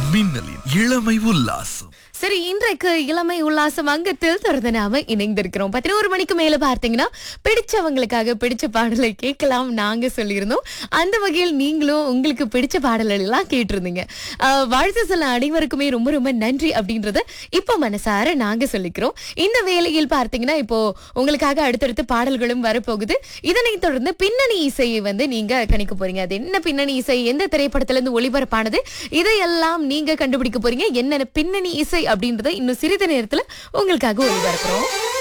மின்னலின் இளமை உல்லாசம் சரி இன்றைக்கு இளமை உல்லாசம் அங்கத்தில் தொடர்ந்து நாம இணைந்திருக்கிறோம் பதினோரு மணிக்கு மேல பார்த்தீங்கன்னா பிடிச்சவங்களுக்காக பிடிச்ச பாடலை கேட்கலாம் நாங்க சொல்லியிருந்தோம் அந்த வகையில் நீங்களும் உங்களுக்கு பிடிச்ச பாடல்கள் எல்லாம் கேட்டிருந்தீங்க ஆஹ், வாழ்த்து சொல்ல அனைவருக்குமே ரொம்ப ரொம்ப நன்றி அப்படின்றத இப்போ மனசார நாங்க சொல்லிக்கிறோம் இந்த வேளையில் பார்த்தீங்கன்னா இப்போ உங்களுக்காக அடுத்தடுத்து பாடல்களும் வரப்போகுது இதனைத் தொடர்ந்து பின்னணி இசையை வந்து நீங்க கணிக்க போறீங்க அது என்ன பின்னணி இசை எந்த திரைப்படத்துல இருந்து ஒளிபரப்பானது இதையெல்லாம் நீங்க கண்டுபிடிக்க போறீங்க என்ன பின்னணி இசை அப்படின்றத இன்னும் சிறிது நேரத்துல உங்களுக்காக ஒளிபரப்புறோம்